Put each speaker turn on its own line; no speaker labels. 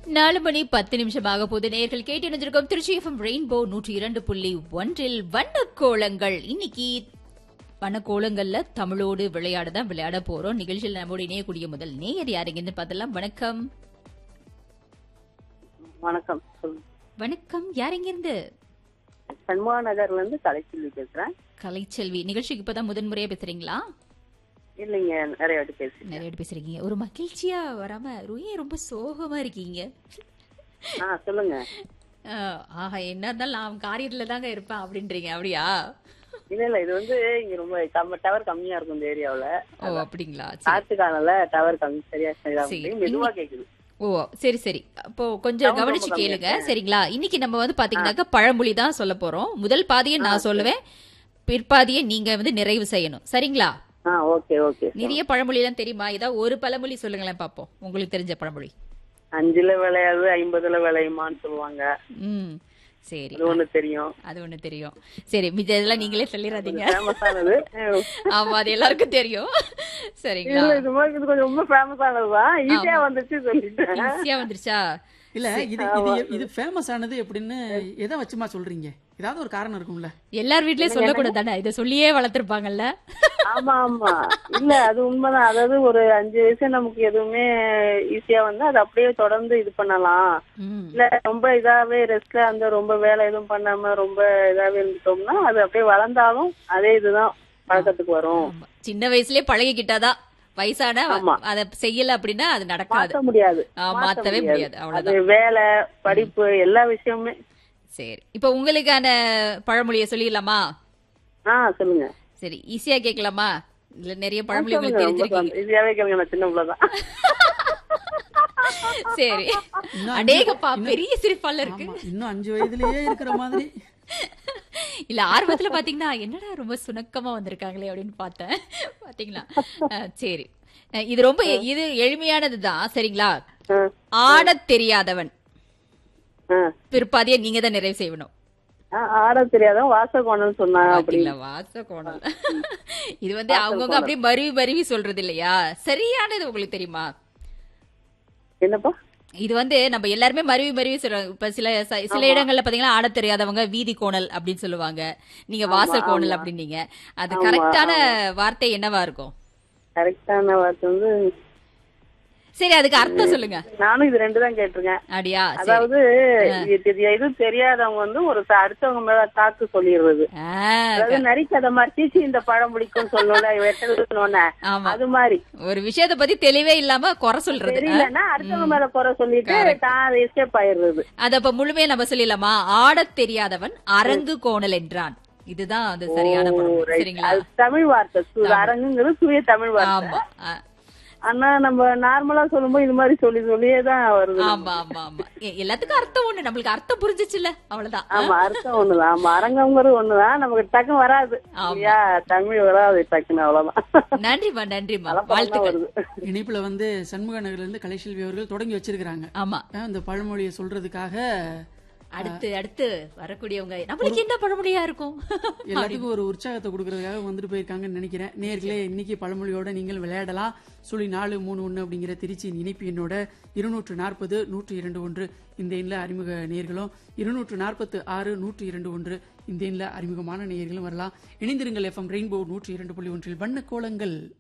நாலு மணி பத்து நிமிஷமாக போது நேர்கள் கேட்டு இணைஞ்சிருக்கோம் திருச்சி எஃப்எம் ரெயின்போ நூற்றி இரண்டு புள்ளி ஒன்றில் வண்ணக்கோலங்கள் இன்னைக்கு வண்ணக்கோலங்கள்ல தமிழோடு விளையாட தான் விளையாட போறோம் நிகழ்ச்சியில் நம்மோடு இணையக்கூடிய முதல் நேயர் யாருங்கன்னு பார்த்தலாம் வணக்கம்
வணக்கம் சொல்லுங்க.
வணக்கம் யாருங்கிருந்து
சண்முகா நகர்ல இருந்து கலைச்செல்வி பேசுறேன்
கலைச்செல்வி நிகழ்ச்சிக்கு இப்பதான் முதன்முறையா பேசுறீங்களா
இல்லைங்க நிறைய வாட்டி பேசுறேன்
நிறைய பேர் பேசுறீங்க ஒரு மகிழ்ச்சியா வராம ருயே ரொம்ப சோகமா இருக்கீங்க
ஆ சொல்லுங்க
ஆஹ், ஆஹா என்ன இருந்தாலும் நான் காரியத்துல தாங்க இருப்பேன் அப்படின்றீங்க அப்படியா
இல்ல இல்ல இது வந்து இங்க ரொம்ப டவர் கம்மியா இருக்கும் இந்த ஏரியாவுல
ஓ அப்படிங்களா சரி.
காத்து காலம்ல டவர் கம்மி சரியா சரியா
சரி.
இருக்கு. மெதுவா கேக்குது
ஓ சரி சரி அப்போ கொஞ்சம்
Sound
கவனிச்சு
ரொம்ப கம்மியா
கேளுங்க சரிங்களா இன்னைக்கு நம்ம வந்து பாத்தீங்கன்னாக்கா பழமொழி தான் சொல்ல போறோம் முதல் பாதியை நான் சொல்லுவேன் பிற்பாதியை நீங்க வந்து நிறைவு செய்யணும் சரிங்களா
ஆ ஓகே ஓகே
நிறைய பழமொழி எல்லாம் தெரியுமா ஏதாவது ஒரு பழமொழி சொல்லுங்களேன் பாப்போம் உங்களுக்கு தெரிஞ்ச பழமொழி
அஞ்சுல விளையாது ஐம்பதுல விளையுமான்னு சொல்லுவாங்க
ம் சரி
அது ஒண்ணு தெரியும்
அது ஒண்ணு தெரியும் சரி மிச்ச இதெல்லாம் நீங்களே சொல்லிடாதீங்க
ஃபேமஸ் ஆனது
ஆமா அது எல்லாருக்கும் தெரியும் சரிங்களா
இல்ல இது மாதிரி இது கொஞ்சம் ரொம்ப ஃபேமஸ் ஆனதுதான் ஈஸியா வந்துச்சு சொல்லிட்டேன்
ஈஸியா வந்துருச்சா
இல்ல இது இது இது ஃபேமஸ் ஆனது எப்படின்னு எதை வச்சுமா சொல்றீங்க ஏதாவது ஒரு காரணம் இருக்கும்ல
எல்லார் வீட்லயும் சொல்லக்கூடாது தானே இதை சொல்லியே வளர்த்திருப்பாங்கல்ல
ஆமா ஆமா இல்ல அது உண்மைதான் அதாவது ஒரு அஞ்சு வயசு நமக்கு எதுவுமே ஈஸியா வந்து அது அப்படியே தொடர்ந்து இது பண்ணலாம்
ம்
இல்ல ரொம்ப இதாவே ரெஸ்ட்ல அந்த ரொம்ப வேலை எதுவும் பண்ணாம ரொம்ப இதாவே இருந்துட்டோம்னா அது அப்படியே வளர்ந்தாலும் அதே இதுதான் பழக்கத்துக்கு வரும்
ஆமா. சின்ன வயசுலயே பழகிக்கிட்டாதான் வயசான
ஆமா.
அத செய்யல அப்படின்னா அது நடக்காது
மாத்த முடியாது
ஆ,
மாத்த
மாத்தவே முடியாது
அது
அவ்வளவுதான்
வேலை படிப்பு எல்லா விஷயமுமே
சரி இப்ப உங்களுக்கான பழமொழிய சொல்லிடலாமா
ஆ சொல்லுங்க
சரி ஈஸியா கேட்கலாமா இல்ல நிறைய
ஆ,
பழமொழி
சொல்லுங்க
உங்களுக்கு
ரொம்ப
தெரிஞ்சிருக்கீங்க
சந்தோஷம். ஈஸியாவே கேளுங்க நான் சின்ன பிள்ளைதான்
சரி
இன்னும் அஞ்சு-
அடேகப்பா
இன்னும்-
பெரிய சிரிப்பால இருக்கு
ஆமா, இன்னும் அஞ்சு வயதுலயே இருக்கிற மாதிரி
இல்ல ஆர்வத்துல பாத்தீங்கன்னா என்னடா ரொம்ப சுணக்கமா வந்திருக்காங்களே அப்படின்னு பார்த்தேன் பாத்தீங்களா அஹ், சரி அஹ், இது ரொம்ப இது எளிமையானதுதான் சரிங்களா
ஆ,
ஆடத் தெரியாதவன்
ஆ.
பிற்பாதியை நீங்க தான் நிறைவு செய்யணும்
ஆ, ஆட தெரியாதான் வாசகோணம்னு சொன்னாங்க அப்படி
பாத்தீங்களா வாச கோணல் இது வந்து அவங்கவுங்க அப்படியே மருவி மருவி சொல்றது இல்லையா சரியானது உங்களுக்கு தெரியுமா
என்னப்பா
இது வந்து நம்ம எல்லாருமே மருவி மருவி சொல்றோம் இப்ப சில ச- சில இடங்கள்ல பாத்தீங்கன்னா ஆட தெரியாதவங்க வீதி கோணல் அப்படின்னு சொல்லுவாங்க நீங்க வாசல் கோணல் அப்படின்னீங்க அது கரெக்டான வார்த்தை என்னவா இருக்கும்
கரெக்டான வார்த்தை வந்து
சரி அதுக்கு அர்த்தம் சொல்லுங்க
நானும் இது ரெண்டு தான் கேட்டிருக்கேன்
அப்படியா சரி
அதாவது இது தெரிய- இது தெரியாதவங்க வந்து ஒரு த- அடுத்தவங்க மேல தாக்கு சொல்லிடுறது
ஆ,
அதாவது நரிக்கதை மாதிரி சீச்சி இந்த பழம் பிடிக்கும் சொல்லல வெட்டணும்னு
ஆமா
அது மாதிரி
ஒரு விஷயத்த பத்தி தெளிவே இல்லாம குறை சொல்றது
தெரியலன்னா அடுத்தவங்க மேல குறை சொல்லிட்டு தான் அதை எஸ்கேப் ஆயிடுறது
அத அப்ப முழுமையா நம்ம சொல்லிடலாமா ஆடத் தெரியாதவன் அரங்கு கோணல் என்றான் இதுதான் அது சரியான படம் சரிங்களா
அது தமிழ் வார்த்தை சு- அரங்குங்கிறது தூய தமிழ் வார்த்தை
ஆமா ஆ,
ஆனா நம்ம நார்மலா சொல்லும்போது இது மாதிரி சொல்லி சொல்லியே தான் வருது
ஆமா ஆமா ஆமா எ- எல்லாத்துக்கும் அர்த்தம் ஒண்ணு நம்மளுக்கு அர்த்தம் புரிஞ்சிச்சுல்ல அவ்வளவுதான்
ஆமா அர்த்தம் ஒண்ணுதான் ஆமா அரங்கங்கிறது ஒண்ணுதான் நமக்கு டக்குன்னு வராது இல்லையா தமிழ் வராது டக்குன்னு அவ்வளவுதான்
நன்றிமா நன்றிமா
பழம் தான்
வாழ்த்துக்கள்
வருது
இணைப்புல வந்து சண்முக நகர்ல இருந்து கலைசெல்வி அவர்கள் தொடங்கி வச்சிருக்கிறாங்க
ஆமா
ஆ, இந்த பழமொழியை சொல்றதுக்காக
அடுத்து அடுத்து வரக்கூடியவங்க நம்மளுக்கு என்ன பழமொழியா இருக்கும்
எல்லாத்துக்கும் ஒரு உற்சாகத்தை கொடுக்கறதுக்காக வந்துட்டு போயிருக்காங்கன்னு நினைக்கிறேன் நேர்களே இன்னைக்கு பழமொழியோட நீங்கள் விளையாடலாம் சுழி நாலு மூணு ஒன்று அப்படிங்கிற திருச்சியின் இணைப்பு எண்ணோட இருநூற்று நாற்பது நூற்று இரண்டு ஒன்று இந்த எண்ணில் அறிமுக நேர்களும் இருநூற்று நாற்பத்து ஆறு நூற்று இரண்டு ஒன்று இந்த எண்ணில் அறிமுகமான நேர்களும் வரலாம் இணைந்திருங்கள் எஃப்எம் ரெயின்போ நூற்று இரண்டு புள்ளி ஒன்றில் வண்ண கோலங்கள்